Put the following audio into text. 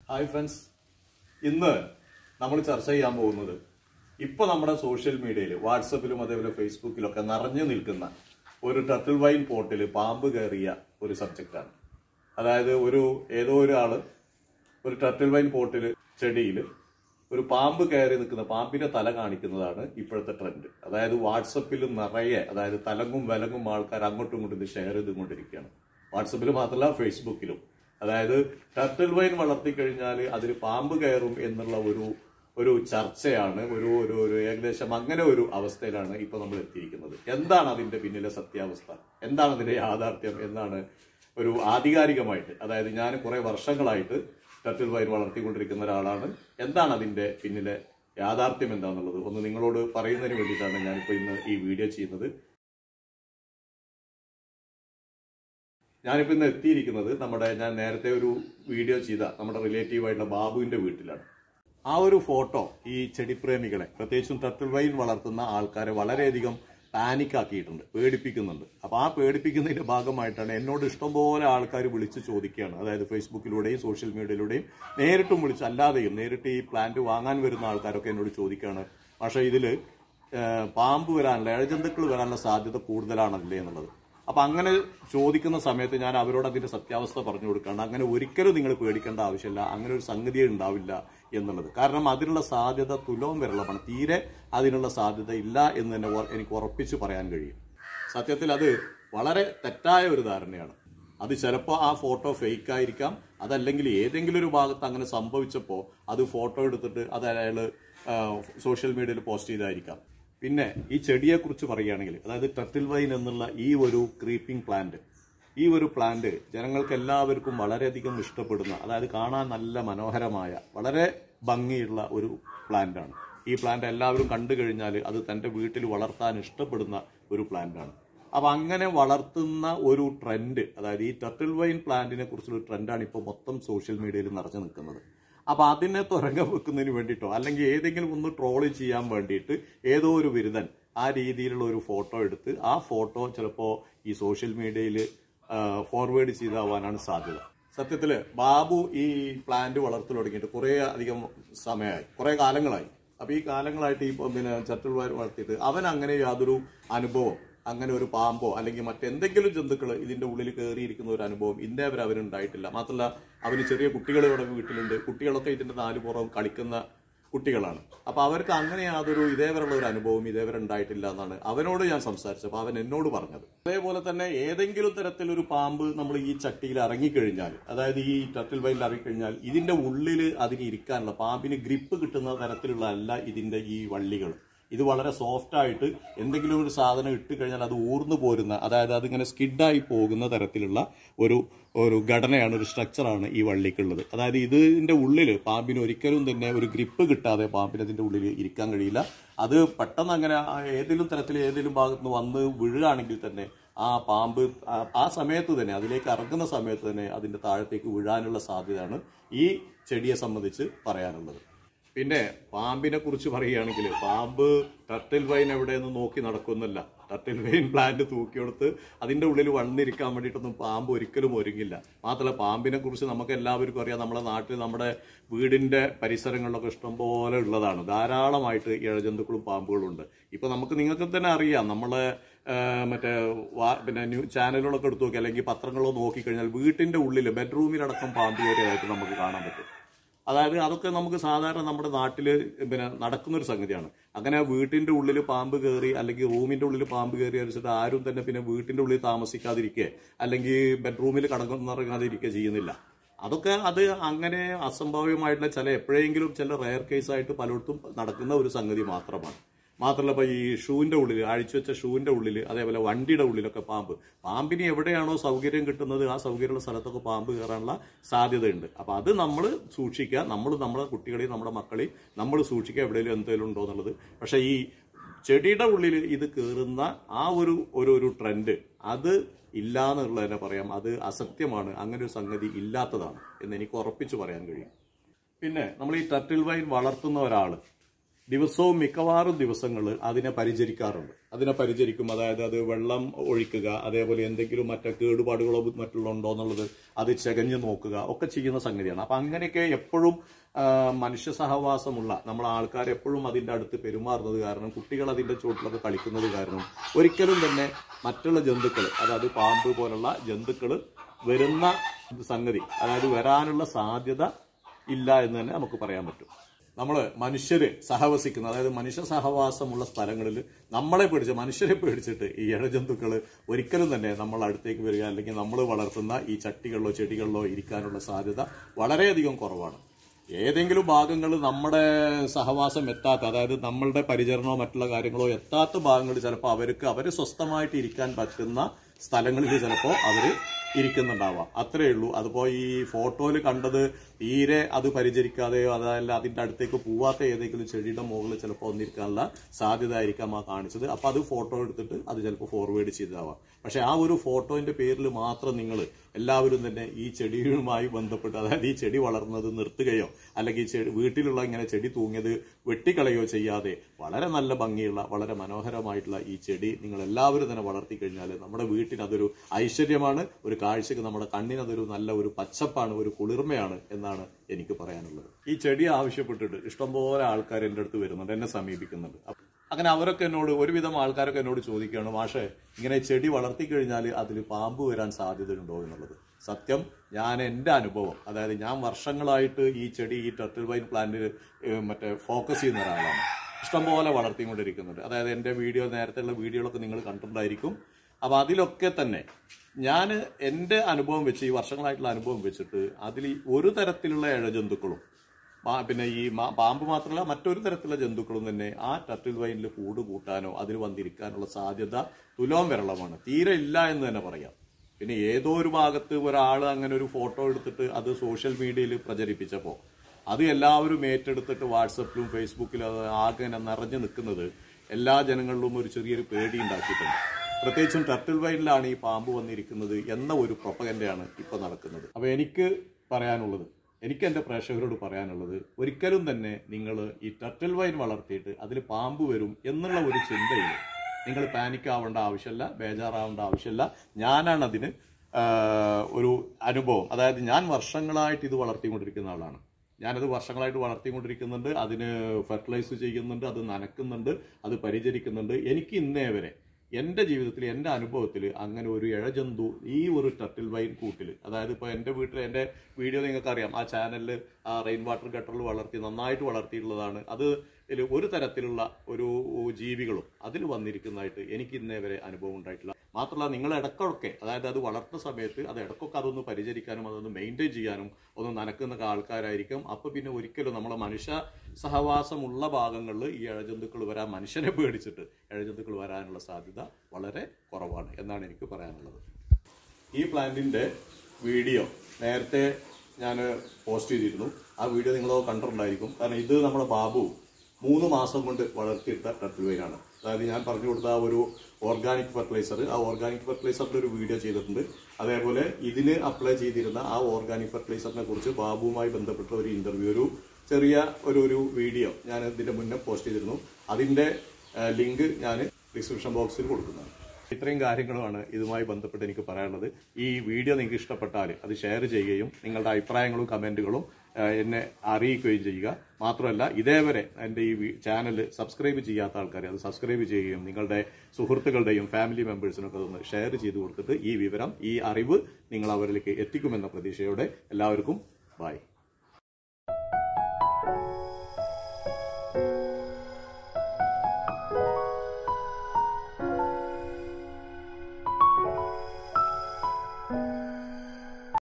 hi friends ഇന്ന് നമ്മൾ ചർച്ച ചെയ്യാൻ പോകുന്നത് ഇപ്പൊ നമ്മുടെ സോഷ്യൽ മീഡിയയിൽ വാട്സപ്പിലും അതേപോലെ ഫേസ്ബുക്കിലും ഒക്കെ നിറഞ്ഞു നിൽക്കുന്ന ഒരു ടർട്ടിൽ വൈൻ പോട്ടിൽ പാമ്പ് കയറിയ ഒരു സബ്ജക്റ്റാണ് അതായത് ഒരു ഏതോ ഒരാള് ഒരു ടർട്ടിൽ വൈൻ പോട്ടിൽ ചെടിയിൽ ഒരു പാമ്പ് കയറി നിൽക്കുന്ന പാമ്പിന്റെ തല കാണിക്കുന്നതാണ് ഇപ്പോഴത്തെ ട്രെൻഡ് അതായത് വാട്സപ്പിൽ നിറയെ അതായത് തലങ്ങും വിലങ്ങും ആൾക്കാർ അങ്ങോട്ടും ഇങ്ങോട്ടും ഇത് ഷെയർ ചെയ്തുകൊണ്ടിരിക്കുകയാണ് വാട്സപ്പിൽ മാത്രമല്ല ഫേസ്ബുക്കിലും അതായത് ടർട്ടിൽ വൈൻ വളർത്തി കഴിഞ്ഞാൽ അതിൽ പാമ്പ് കയറും എന്നുള്ള ഒരു ഒരു ചർച്ചയാണ് ഒരു ഒരു ഒരു ഏകദേശം അങ്ങനെ ഒരു അവസ്ഥയിലാണ് ഇപ്പൊ നമ്മൾ എത്തിയിരിക്കുന്നത് എന്താണ് അതിന്റെ പിന്നിലെ സത്യാവസ്ഥ എന്താണ് അതിന്റെ യാഥാർത്ഥ്യം എന്നാണ് ഒരു ആധികാരികമായിട്ട് അതായത് ഞാൻ കുറെ വർഷങ്ങളായിട്ട് ടർട്ടിൽ വൈൻ വളർത്തിക്കൊണ്ടിരിക്കുന്ന ഒരാളാണ് എന്താണ് അതിന്റെ പിന്നിലെ യാഥാർത്ഥ്യം എന്താണെന്നുള്ളത് ഒന്ന് നിങ്ങളോട് പറയുന്നതിന് വേണ്ടിയിട്ടാണ് ഞാനിപ്പോൾ ഇന്ന് ഈ വീഡിയോ ചെയ്യുന്നത് ഞാനിപ്പോൾ ഇന്ന് എത്തിയിരിക്കുന്നത് നമ്മുടെ ഞാൻ നേരത്തെ ഒരു വീഡിയോ ചെയ്ത നമ്മുടെ റിലേറ്റീവ് ആയിട്ടുള്ള ബാബുവിന്റെ വീട്ടിലാണ് ആ ഒരു ഫോട്ടോ ഈ ചെടിപ്രേമികളെ പ്രത്യേകിച്ചും ടർട്ടിൽ വൈൻ വളർത്തുന്ന ആൾക്കാരെ വളരെയധികം പാനിക് ആക്കിയിട്ടുണ്ട് പേടിപ്പിക്കുന്നുണ്ട് അപ്പൊ ആ പേടിപ്പിക്കുന്നതിന്റെ ഭാഗമായിട്ടാണ് എന്നോട് ഇഷ്ടംപോലെ ആൾക്കാർ വിളിച്ച് ചോദിക്കുകയാണ് അതായത് ഫേസ്ബുക്കിലൂടെയും സോഷ്യൽ മീഡിയയിലൂടെയും നേരിട്ടും വിളിച്ച് അല്ലാതെയും നേരിട്ട് ഈ പ്ലാന്റ് വാങ്ങാൻ വരുന്ന ആൾക്കാരൊക്കെ എന്നോട് ചോദിക്കുകയാണ് പക്ഷേ ഇതില് ഏഹ്, പാമ്പ് വരാനുള്ള ഇഴജന്തുക്കൾ വരാനുള്ള സാധ്യത കൂടുതലാണല്ലേ എന്നുള്ളത് അപ്പൊ അങ്ങനെ ചോദിക്കുന്ന സമയത്ത് ഞാൻ അവരോട് അതിന്റെ സത്യാവസ്ഥ പറഞ്ഞു കൊടുക്കാണ് അങ്ങനെ ഒരിക്കലും നിങ്ങൾ പേടിക്കേണ്ട ആവശ്യമില്ല അങ്ങനെ ഒരു സംഗതിയെ ഉണ്ടാവില്ല എന്നുള്ളത് കാരണം അതിനുള്ള സാധ്യത തുലവും വിരളമാണ് തീരെ അതിനുള്ള സാധ്യത ഇല്ല എന്ന് തന്നെ ഉറ- എനിക്ക് ഉറപ്പിച്ച് പറയാൻ കഴിയും സത്യത്തിൽ അത് വളരെ തെറ്റായ ഒരു ധാരണയാണ് അത് ചിലപ്പോൾ ആ ഫോട്ടോ ഫേക്ക് ആയിരിക്കാം അതല്ലെങ്കിൽ ഏതെങ്കിലും ഒരു ഭാഗത്ത് അങ്ങനെ സംഭവിച്ചപ്പോൾ അത് ഫോട്ടോ എടുത്തിട്ട് അത് അയാൾ സോഷ്യൽ മീഡിയയിൽ പോസ്റ്റ് ചെയ്തായിരിക്കാം പിന്നെ ഈ ചെടിയെക്കുറിച്ച് പറയുകയാണെങ്കിൽ അതായത് ടർട്ടിൽ വൈൻ എന്നുള്ള ഈ ഒരു ക്രീപ്പിംഗ് പ്ലാന്റ് ഈ ഒരു പ്ലാന്റ് ജനങ്ങൾക്ക് എല്ലാവർക്കും വളരെയധികം ഇഷ്ടപ്പെടുന്ന അതായത് കാണാൻ നല്ല മനോഹരമായ വളരെ ഭംഗിയുള്ള ഒരു പ്ലാന്റ് ആണ് ഈ പ്ലാന്റ് എല്ലാവരും കണ്ടു കഴിഞ്ഞാൽ അത് തന്റെ വീട്ടിൽ വളർത്താൻ ഇഷ്ടപ്പെടുന്ന ഒരു പ്ലാന്റ് ആണ് അപ്പൊ അങ്ങനെ വളർത്തുന്ന ഒരു ട്രെൻഡ് അതായത് ഈ ടർട്ടിൽ വൈൻ പ്ലാന്റിനെ കുറിച്ചുള്ള ട്രെൻഡാണ് ഇപ്പോൾ മൊത്തം സോഷ്യൽ മീഡിയയിൽ നിറഞ്ഞു നിൽക്കുന്നത് അപ്പൊ അതിനെ തുറങ്ക വെക്കുന്നതിന് വേണ്ടിയിട്ടോ അല്ലെങ്കിൽ ഏതെങ്കിലും ഒന്ന് ട്രോള് ചെയ്യാൻ വേണ്ടിയിട്ട് ഏതോ ഒരു ബിരുദൻ ആ രീതിയിലുള്ള ഒരു ഫോട്ടോ എടുത്ത് ആ ഫോട്ടോ ചിലപ്പോ ഈ സോഷ്യൽ മീഡിയയിൽ ഫോർവേഡ് ചെയ്താവാനാണ് സാധ്യത സത്യത്തില് ബാബു ഈ പ്ലാന്റ് വളർത്തു തുടങ്ങിയിട്ട് കുറെ അധികം സമയമായി കുറെ കാലങ്ങളായി അപ്പൊ ഈ കാലങ്ങളായിട്ട് ഈ പിന്നെ ചട്ടുൾ വളർത്തിയിട്ട് അവൻ അങ്ങനെ യാതൊരു അനുഭവം അങ്ങനെ ഒരു പാമ്പോ അല്ലെങ്കിൽ മറ്റെന്തെങ്കിലും ജന്തുക്കൾ ഇതിന്റെ ഉള്ളിൽ കയറിയിരിക്കുന്ന ഒരു അനുഭവം ഇന്നേ വരെ അവനുണ്ടായിട്ടില്ല മാത്രമല്ല അവന് ചെറിയ കുട്ടികൾ ഇവിടെ വീട്ടിലുണ്ട് കുട്ടികളൊക്കെ ഇതിന്റെ നാല് പുറം കളിക്കുന്ന കുട്ടികളാണ് അപ്പൊ അവർക്ക് അങ്ങനെ യാതൊരു ഇതേവരെയുള്ള ഒരു അനുഭവം ഇതേവരെ ഉണ്ടായിട്ടില്ല എന്നാണ് അവനോട് ഞാൻ സംസാരിച്ചപ്പോൾ അവൻ എന്നോട് പറഞ്ഞത് അതേപോലെ തന്നെ ഏതെങ്കിലും തരത്തിലൊരു പാമ്പ് നമ്മൾ ഈ ചട്ടിയിൽ ഇറങ്ങിക്കഴിഞ്ഞാൽ അതായത് ഈ ടർട്ടിൽ വൈലിൽ ഇറങ്ങിക്കഴിഞ്ഞാൽ ഇതിന്റെ ഉള്ളിൽ അതിന് ഇരിക്കാനുള്ള പാമ്പിന് ഗ്രിപ്പ് കിട്ടുന്ന തരത്തിലുള്ള അല്ല ഇതിന്റെ ഈ വള്ളികൾ ഇത് വളരെ സോഫ്റ്റ് ആയിട്ട് എന്തെങ്കിലും ഒരു സാധനം ഇട്ട് കഴിഞ്ഞാൽ അത് ഊർന്നു പോരുന്ന അതായത് അതിങ്ങനെ സ്കിഡായി പോകുന്ന തരത്തിലുള്ള ഒരു ഒരു ഘടനയാണ് ഒരു സ്ട്രക്ചറാണ് ഈ വള്ളിക്കുള്ളത് അതായത് ഇതിന്റെ ഉള്ളിൽ പാമ്പിന് ഒരിക്കലും തന്നെ ഒരു ഗ്രിപ്പ് കിട്ടാതെ പാമ്പിന് അതിന്റെ ഉള്ളിൽ ഇരിക്കാൻ കഴിയില്ല അത് പെട്ടെന്ന് അങ്ങനെ ആ ഏതെങ്കിലും തരത്തിൽ ഏതെങ്കിലും ഭാഗത്ത് നിന്ന് വന്ന് വീഴുകയാണെങ്കിൽ തന്നെ ആ പാമ്പ് ആ- ആ സമയത്ത് തന്നെ അതിലേക്ക് ഇറങ്ങുന്ന സമയത്ത് തന്നെ അതിന്റെ താഴത്തേക്ക് വീഴാനുള്ള സാധ്യതയാണ് ഈ ചെടിയെ സംബന്ധിച്ച് പറയാനുള്ളത് പിന്നെ പാമ്പിനെ കുറിച്ച് പറയുകയാണെങ്കിൽ പാമ്പ് ടർട്ടിൽ വൈൻ എവിടെയെന്ന് നോക്കി നടക്കുന്നില്ല ടർട്ടിൽ വൈൻ പ്ലാന്റ് തൂക്കിയെടുത്ത് അതിന്റെ ഉള്ളിൽ വന്നിരിക്കാൻ വേണ്ടിയിട്ടൊന്നും പാമ്പ് ഒരിക്കലും ഒരുങ്ങില്ല മാത്രമല്ല പാമ്പിനെ കുറിച്ച് നമുക്ക് എല്ലാവർക്കും അറിയാം നമ്മുടെ നാട്ടിൽ നമ്മുടെ വീടിന്റെ പരിസരങ്ങളിലൊക്കെ ഇഷ്ടംപോലെ ഉള്ളതാണ് ധാരാളമായിട്ട് ഇഴജന്തുക്കളും പാമ്പുകളും ഉണ്ട് ഇപ്പൊ നമുക്ക് നിങ്ങൾക്ക് തന്നെ അറിയാം നമ്മളെ ആ, മറ്റേ വാ- പിന്നെ ന്യൂ ചാനലുകളൊക്കെ എടുത്തു നോക്കി അല്ലെങ്കിൽ പത്രങ്ങളോ നോക്കിക്കഴിഞ്ഞാൽ വീട്ടിന്റെ ഉള്ളിൽ ബെഡ്റൂമിലടക്കം പാമ്പ് കയറിയതായിട്ട് നമുക്ക് കാണാൻ പറ്റും അതായത് അതൊക്കെ നമുക്ക് സാധാരണ നമ്മുടെ നാട്ടിൽ പിന്നെ നടക്കുന്ന ഒരു സംഗതിയാണ് അങ്ങനെ വീട്ടിന്റെ ഉള്ളിൽ പാമ്പ് കയറി അല്ലെങ്കിൽ റൂമിന്റെ ഉള്ളിൽ പാമ്പ് കയറി വെച്ചിട്ട് ആരും തന്നെ പിന്നെ വീട്ടിന്റെ ഉള്ളിൽ താമസിക്കാതിരിക്കുക അല്ലെങ്കിൽ ബെഡ്റൂമിൽ കടന്നിറങ്ങാതിരിക്കുക ചെയ്യുന്നില്ല അതൊക്കെ അത് അങ്ങനെ അസംഭവ്യമായിട്ടുള്ള ചില എപ്പോഴെങ്കിലും ചില റയർ കേസായിട്ട് പലയിടത്തും നടക്കുന്ന ഒരു സംഗതി മാത്രമാണ് മാത്രമല്ല ഇപ്പൊ ഈ ഷൂവിന്റെ ഉള്ളിൽ അഴിച്ചു വെച്ച ഷൂവിന്റെ ഉള്ളിൽ അതേപോലെ വണ്ടിയുടെ ഉള്ളിലൊക്കെ പാമ്പ് പാമ്പിന് എവിടെയാണോ സൗകര്യം കിട്ടുന്നത് ആ സൗകര്യമുള്ള സ്ഥലത്തൊക്കെ പാമ്പ് കയറാനുള്ള സാധ്യതയുണ്ട് അപ്പൊ അത് നമ്മൾ സൂക്ഷിക്കുക നമ്മൾ നമ്മുടെ കുട്ടികളെയും നമ്മുടെ മക്കളെയും നമ്മൾ സൂക്ഷിക്കുക എവിടെയെങ്കിലും എന്തെങ്കിലും ഉണ്ടോ എന്നുള്ളത് പക്ഷെ ഈ ചെടിയുടെ ഉള്ളിൽ ഇത് കയറുന്ന ആ ഒരു ഒരു ഒരു ട്രെൻഡ് അത് ഇല്ല എന്നുള്ളത് തന്നെ പറയാം അത് അസത്യമാണ് അങ്ങനെ ഒരു സംഗതി ഇല്ലാത്തതാണ് എന്ന് എനിക്ക് ഉറപ്പിച്ചു പറയാൻ കഴിയും പിന്നെ നമ്മൾ ഈ ടർട്ടിൽ വൈൻ വളർത്തുന്ന ഒരാൾ ദിവസവും മിക്കവാറും ദിവസങ്ങൾ അതിനെ പരിചരിക്കാറുണ്ട് അതിനെ പരിചരിക്കും അതായത് അത് വെള്ളം ഒഴിക്കുക അതേപോലെ എന്തെങ്കിലും മറ്റേ കേടുപാടുകളോ മറ്റുള്ള ഉണ്ടോ എന്നുള്ളത് അത് ചകഞ്ഞു നോക്കുക ഒക്കെ ചെയ്യുന്ന സംഗതിയാണ് അപ്പൊ അങ്ങനെയൊക്കെ എപ്പോഴും ആ, മനുഷ്യ സഹവാസമുള്ള നമ്മൾ ആൾക്കാർ എപ്പോഴും അതിന്റെ അടുത്ത് പെരുമാറുന്നത് കാരണം കുട്ടികൾ അതിന്റെ ചുവട്ടിലൊക്കെ കളിക്കുന്നത് കാരണം ഒരിക്കലും തന്നെ മറ്റുള്ള ജന്തുക്കൾ അതായത് പാമ്പ് പോലുള്ള ജന്തുക്കൾ വരുന്ന സംഗതി അതായത് വരാനുള്ള സാധ്യത ഇല്ല എന്ന് തന്നെ നമുക്ക് പറയാൻ പറ്റും നമ്മൾ മനുഷ്യര് സഹവസിക്കുന്ന അതായത് മനുഷ്യ സഹവാസമുള്ള സ്ഥലങ്ങളിൽ നമ്മളെ പേടിച്ച് മനുഷ്യരെ പേടിച്ചിട്ട് ഈ ഇഴജന്തുക്കൾ ഒരിക്കലും തന്നെ നമ്മൾ അടുത്തേക്ക് വരിക അല്ലെങ്കിൽ നമ്മൾ വളർത്തുന്ന ഈ ചട്ടികളിലോ ചെടികളിലോ ഇരിക്കാനുള്ള സാധ്യത വളരെയധികം കുറവാണ് ഏതെങ്കിലും ഭാഗങ്ങൾ നമ്മുടെ സഹവാസം എത്താത്ത അതായത് നമ്മളുടെ പരിചരണമോ മറ്റുള്ള കാര്യങ്ങളോ എത്താത്ത ഭാഗങ്ങൾ ചിലപ്പോൾ അവർക്ക് അവർ സ്വസ്ഥമായിട്ട് ഇരിക്കാൻ പറ്റുന്ന സ്ഥലങ്ങളിൽ ചിലപ്പോൾ അവർ ഇരിക്കുന്നുണ്ടാവാം അത്രേ ഉള്ളൂ അതിപ്പോ ഈ ഫോട്ടോയിൽ കണ്ടത് തീരെ അത് പരിചരിക്കാതെയോ അതല്ല അതിന്റെ അടുത്തേക്ക് പോവാത്ത ഏതെങ്കിലും ചെടിയുടെ മുകളിൽ ചിലപ്പോൾ ഒന്നിരിക്കാനുള്ള സാധ്യത ആയിരിക്കാം ആ കാണിച്ചത് അപ്പൊ അത് ഫോട്ടോ എടുത്തിട്ട് അത് ചിലപ്പോൾ ഫോർവേഡ് ചെയ്തതാവാം പക്ഷെ ആ ഒരു ഫോട്ടോന്റെ പേരിൽ മാത്രം നിങ്ങൾ എല്ലാവരും തന്നെ ഈ ചെടിയുമായി ബന്ധപ്പെട്ട് അതായത് ഈ ചെടി വളർന്നത് നിർത്തുകയോ അല്ലെങ്കിൽ ഈ ചെടി വീട്ടിലുള്ള ഇങ്ങനെ ചെടി തൂങ്ങിയത് വെട്ടിക്കളയോ ചെയ്യാതെ വളരെ നല്ല ഭംഗിയുള്ള വളരെ മനോഹരമായിട്ടുള്ള ഈ ചെടി നിങ്ങൾ എല്ലാവരും തന്നെ വളർത്തി കഴിഞ്ഞാൽ നമ്മുടെ വീട്ടിന് അതൊരു ഐശ്വര്യമാണ് ഒരു കാഴ്ചക്ക് നമ്മുടെ കണ്ണിന് അതൊരു നല്ല ഒരു പച്ചപ്പാണ് ഒരു കുളിർമയാണ് എന്നാണ് എനിക്ക് പറയാനുള്ളത് ഈ ചെടി ആവശ്യപ്പെട്ടിട്ട് ഇഷ്ടംപോലെ ആൾക്കാർ എൻ്റെ അടുത്ത് വരുന്നുണ്ട് എന്നെ സമീപിക്കുന്നുണ്ട് അപ്പ- അങ്ങനെ അവരൊക്കെ എന്നോട് ഒരുവിധം ആൾക്കാരൊക്കെ എന്നോട് ചോദിക്കുകയാണ് മാഷെ ഇങ്ങനെ ചെടി വളർത്തി കഴിഞ്ഞാൽ അതിൽ പാമ്പ് വരാൻ സാധ്യതയുണ്ടോ എന്നുള്ളത് സത്യം ഞാൻ എൻ്റെ അനുഭവം അതായത് ഞാൻ വർഷങ്ങളായിട്ട് ഈ ചെടി ഈ ടർട്ടിൽ വൈൻ പ്ലാന്റിൽ മറ്റേ ഫോക്കസ് ചെയ്യുന്ന ഒരാളാണ് ഇഷ്ടംപോലെ വളർത്തിക്കൊണ്ടിരിക്കുന്നുണ്ട് അതായത് എൻ്റെ വീഡിയോ നേരത്തെയുള്ള വീഡിയോകളൊക്കെ നിങ്ങൾ കണ്ടിട്ടുണ്ടായിരിക്കും അപ്പൊ അതിലൊക്കെ തന്നെ ഞാൻ എൻ്റെ അനുഭവം വെച്ച് ഈ വർഷങ്ങളായിട്ടുള്ള അനുഭവം വെച്ചിട്ട് അതിൽ ഒരു തരത്തിലുള്ള ഇഴജന്തുക്കളും പാ- പിന്നെ ഈ മാ- പാമ്പ് മാത്രമല്ല മറ്റൊരു തരത്തിലുള്ള ജന്തുക്കളും തന്നെ ആ ടർട്ടിൽ വൈനിൽ കൂട് കൂട്ടാനോ അതിൽ വന്നിരിക്കാനുള്ള സാധ്യത തുലോം വിരളമാണ് തീരെ ഇല്ല എന്ന് തന്നെ പറയാം പിന്നെ ഏതോ ഒരു ഭാഗത്ത് ഒരാൾ അങ്ങനെ ഒരു ഫോട്ടോ എടുത്തിട്ട് അത് സോഷ്യൽ മീഡിയയിൽ പ്രചരിപ്പിച്ചപ്പോൾ അത് എല്ലാവരും ഏറ്റെടുത്തിട്ട് വാട്സപ്പിലും ഫേസ്ബുക്കിലും അത് ആകെ ഇങ്ങനെ നിറഞ്ഞു നിൽക്കുന്നത് എല്ലാ ജനങ്ങളിലും ഒരു ചെറിയൊരു പേടി ഉണ്ടാക്കിയിട്ടുണ്ട് പ്രത്യേകിച്ചും ടർട്ടിൽ വൈനിലാണ് ഈ പാമ്പ് വന്നിരിക്കുന്നത് എന്ന ഒരു പ്രൊപ്പഗൻഡയാണ് ഇപ്പൊ നടക്കുന്നത് അപ്പൊ എനിക്ക് പറയാനുള്ളത് എനിക്ക് എൻ്റെ പ്രേക്ഷകരോട് പറയാനുള്ളത് ഒരിക്കലും തന്നെ നിങ്ങൾ ഈ ടർട്ടിൽ വൈൻ വളർത്തിയിട്ട് അതിൽ പാമ്പ് വരും എന്നുള്ള ഒരു ചിന്തയിൽ നിങ്ങൾ പാനിക് ആവേണ്ട ആവശ്യമില്ല ബേജാറാവേണ്ട ആവശ്യമില്ല ഞാനാണ് അതിന് ആ, ഒരു അനുഭവം അതായത് ഞാൻ വർഷങ്ങളായിട്ട് ഇത് വളർത്തിക്കൊണ്ടിരിക്കുന്ന ആളാണ് ഞാനത് വർഷങ്ങളായിട്ട് വളർത്തിക്കൊണ്ടിരിക്കുന്നുണ്ട് അതിന് ഫെർട്ടിലൈസ് ചെയ്യുന്നുണ്ട് അത് നനക്കുന്നുണ്ട് അത് പരിചരിക്കുന്നുണ്ട് എനിക്ക് ഇന്നേ വരെ എൻ്റെ ജീവിതത്തിൽ എൻ്റെ അനുഭവത്തിൽ അങ്ങനെ ഒരു ഇഴജന്തു ഈ ഒരു ടർട്ടിൽ വൈൻ കൂട്ടിൽ അതായത് ഇപ്പോൾ എൻ്റെ വീട്ടിൽ എൻ്റെ വീഡിയോ നിങ്ങൾക്ക് അറിയാം ആ ചാനലിൽ ആ റെയിൻ വാട്ടർ ഗട്ടറിൽ വളർത്തി നന്നായിട്ട് വളർത്തിയിട്ടുള്ളതാണ് അത് ഇതിൽ ഒരു തരത്തിലുള്ള ഒരു ജീവികളും അതിൽ വന്നിരിക്കുന്നതായിട്ട് എനിക്ക് ഇന്നേ വരെ അനുഭവം ഉണ്ടായിട്ടില്ല മാത്രമല്ല നിങ്ങൾ ഇടയ്ക്കൊക്കെ അതായത് അത് വളർത്തുന്ന സമയത്ത് അത് ഇടയ്ക്കൊക്കെ അതൊന്ന് പരിചരിക്കാനും അതൊന്ന് മെയിൻറ്റെയിൻ ചെയ്യാനും ഒന്ന് നനക്കുന്ന ആൾക്കാരായിരിക്കും അപ്പോൾ പിന്നെ ഒരിക്കലും നമ്മളെ മനുഷ്യ സഹവാസമുള്ള ഭാഗങ്ങളിൽ ഈ ഇഴജന്തുക്കൾ വരാൻ മനുഷ്യനെ പേടിച്ചിട്ട് ഇഴജന്തുക്കൾ വരാനുള്ള സാധ്യത വളരെ കുറവാണ് എന്നാണ് എനിക്ക് പറയാനുള്ളത് ഈ പ്ലാന്റിന്റെ വീഡിയോ നേരത്തെ ഞാൻ പോസ്റ്റ് ചെയ്തിരുന്നു ആ വീഡിയോ നിങ്ങൾ കണ്ടിട്ടുണ്ടായിരിക്കും കാരണം ഇത് നമ്മുടെ ബാബു മൂന്ന് മാസം കൊണ്ട് വളർത്തിയെടുത്ത ടർട്ടിൽ വൈനാണ് അതായത് ഞാൻ പറഞ്ഞു കൊടുത്ത ആ ഒരു ഓർഗാനിക് ഫെർട്ടിലൈസർ ആ ഓർഗാനിക് ഫെർട്ടിലൈസറിന്റെ ഒരു വീഡിയോ ചെയ്തിട്ടുണ്ട് അതേപോലെ ഇതിന് അപ്ലൈ ചെയ്തിരുന്ന ആ ഓർഗാനിക് ഫെർട്ടിലൈസറിനെ കുറിച്ച് ബാബുവുമായി ബന്ധപ്പെട്ട ഒരു ഇന്റർവ്യൂ ഒരു ചെറിയ ഒരു ഒരു വീഡിയോ ഞാൻ ഇതിന്റെ മുന്നേ പോസ്റ്റ് ചെയ്തിരുന്നു അതിന്റെ ലിങ്ക് ഞാൻ ഡിസ്ക്രിപ്ഷൻ ബോക്സിൽ കൊടുക്കുന്നതാണ് ഇത്രയും കാര്യങ്ങളുമാണ് ഇതുമായി ബന്ധപ്പെട്ട് എനിക്ക് പറയാനുള്ളത് ഈ വീഡിയോ നിങ്ങൾക്ക് ഇഷ്ടപ്പെട്ടാൽ അത് ഷെയർ ചെയ്യുകയും നിങ്ങളുടെ അഭിപ്രായങ്ങളും കമന്റുകളും ആ, എന്നെ അറിയിക്കുകയും ചെയ്യുക മാത്രമല്ല ഇതേവരെ എൻ്റെ ഈ ചാനൽ സബ്സ്ക്രൈബ് ചെയ്യാത്ത ആൾക്കാർ അത് സബ്സ്ക്രൈബ് ചെയ്യുകയും നിങ്ങളുടെ സുഹൃത്തുക്കളുടെയും ഫാമിലി മെമ്പേഴ്സിനൊക്കെ ഒന്ന് ഷെയർ ചെയ്ത് കൊടുത്തിട്ട് ഈ വിവരം ഈ അറിവ് നിങ്ങൾ അവരിലേക്ക് എത്തിക്കുമെന്ന പ്രതീക്ഷയോടെ എല്ലാവർക്കും ബൈ